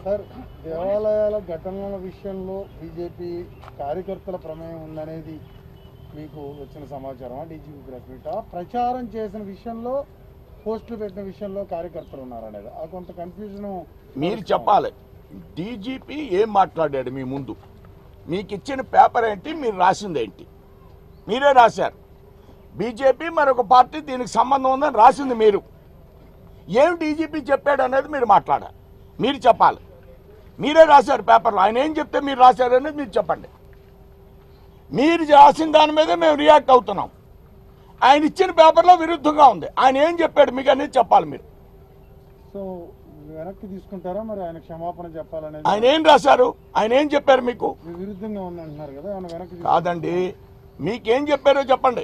Sir దేవాలయాల ఘటనల విషయంలో BJP కార్యకర్తల ప్రమేయం ఉందనేది మీకు వచ్చిన సమాచారం డీజీపీ ప్రెస్ మీట్ ప్రచారం చేసిన విషయంలో పోస్టులు పెట్టిన విషయంలో కార్యకర్తలు ఉన్నారనేది ఆ కొంత కన్ఫ్యూజన్ మీరు చెప్పాలి డీజీపీ ఏం మాట్లాడాడు మీ ముందు మీకు ఇచ్చిన పేపర్ ఏంటి మీరు రాసింది ఏంటి మీరే రాశారు బీజేపీ మరొక పార్టీ దీనికి సంబంధం ఉందని రాసింది మీరు ఏం డీజీపీ చెప్పాడు అనేది మీరు మాట్లాడాలి మీరు చెప్పాలి మీరే రాశారు పేపర్లో ఆయన ఏం చెప్తే మీరు రాశారు అనేది మీరు చెప్పండి మీరు రాసిన దాని మీదే మేము రియాక్ట్ అవుతున్నాం ఆయన ఇచ్చిన పేపర్లో విరుద్ధంగా ఉంది ఆయన ఏం చెప్పాడు మీకు అనేది చెప్పాలి మీరు సో వెనక్కి తీసుకుంటారా మరి ఆయన క్షమాపణ చెప్పాలనేది ఆయన ఏం రాశారు ఆయన ఏం చెప్పారు మీకు మీ విరుద్ధంగా ఉందంటున్నారు కదా ఆయన వెనక్కి తీసుకు- కాదండి మీకేం చెప్పారో చెప్పండి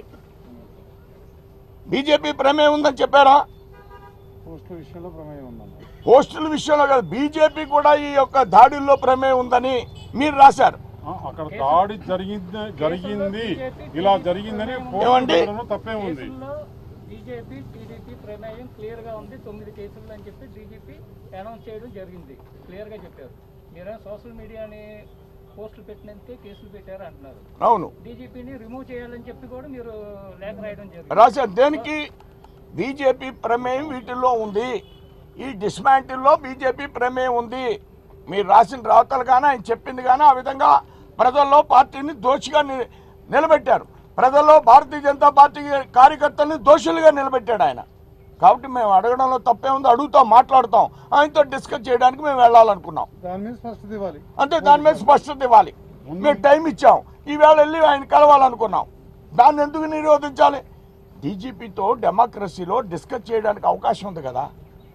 బీజేపీ ప్రమేయం ఉందని చెప్పారా పోస్టుల విషయంలో ప్రమేయం ఉందన్నారు పోస్టుల విషయంలో కదా బీజేపీ కూడా ఈ యొక్క దాడుల్లో ప్రమేయం ఉందని మీరు రాశారు ఆ, అక్కడ దాడి జరిగింది జరిగింది ఇలా జరిగిందని పోస్టు ఏమండి? పెట్టడంలో తప్పే ఉంది కేసుల్లో బీజేపీ టీడీపీ ప్రమేయం క్లియర్ గా ఉంది తొమ్మిది కేసులు అని చెప్పి డీజీపీ అనౌన్స్ చేయడం జరిగింది క్లియర్ గా చెప్పారు మీరేమో సోషల్ మీడియాని పోస్టులు పెట్టినందుకే కేసులు పెట్టారు అంటున్నారు అవును డీజీపీని రిమూవ్ చేయాలని చెప్పి కూడా మీరు లేఖ రాయడం జరిగింది రాశారు దేనికి బీజేపీ ప్రమేయం వీటిల్లో ఉంది ఈ డిస్మాంటిల్లో బీజేపీ ప్రమేయం ఉంది మీరు రాసిన రాతలు కానీ ఆయన చెప్పింది కానీ ఆ విధంగా ప్రజల్లో పార్టీని దోషిగా ని- నిలబెట్టారు ప్రజల్లో భారతీయ జనతా పార్టీ కార్యకర్తల్ని దోషులుగా నిలబెట్టాడు ఆయన కాబట్టి మేము అడగడంలో తప్పే ఉంది అడుగుతాం మాట్లాడుతాం ఆయనతో డిస్కస్ చేయడానికి మేము వెళ్ళాలనుకున్నాం దాని మీద స్పష్టత ఇవ్వాలి అంతే దాని మీద స్పష్టత ఇవ్వాలి మేము టైం ఇచ్చాం ఈవేళ వెళ్ళి ఆయన కలవాలనుకున్నాం దాన్ని ఎందుకు నిరోధించాలి డీజీపీతో డెమోక్రసీలో డిస్కస్ చేయడానికి అవకాశం ఉంది కదా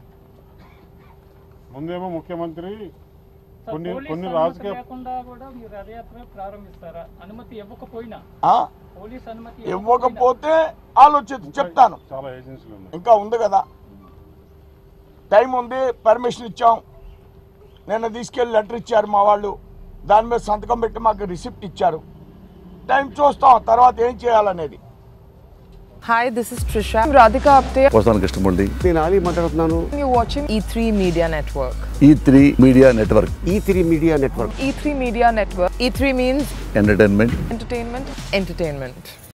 ముందేమో ముఖ్యమంత్రి సార్, కొన్ని పోలీస్ కొన్ని అనుమతి రాజకీయ లేకుండా కూడా మీరు రథయాత్ర ప్రారంభిస్తారా అనుమతి ఇవ్వకపోయినా ఆ? పోలీస్ అనుమతి ఇవ్వకపోతే ఆలోచి చెప్తాను చాలా ఏజెన్సీలు ఉన్నాయి ఇంకా ఉంది కదా టైం ఉంది పర్మిషన్ ఇచ్చాం నిన్న తీసుకెళ్ళి లెటర్ ఇచ్చారు మా వాళ్ళు దాని మీద సంతకం పెట్టి మాకు రిసిప్ట్ ఇచ్చారు టైం చూస్తాం తర్వాత ఏం చేయాలనేది Hi, this is Trisha. I'm Radhika Apte. వస్తాను కృష్ణమూర్తి నేను ఆలీ మాట్లాడుతున్నాను You're watching E3 Media Network. E three media network E three media network E3 Media Network. E3 means entertainment entertainment, entertainment.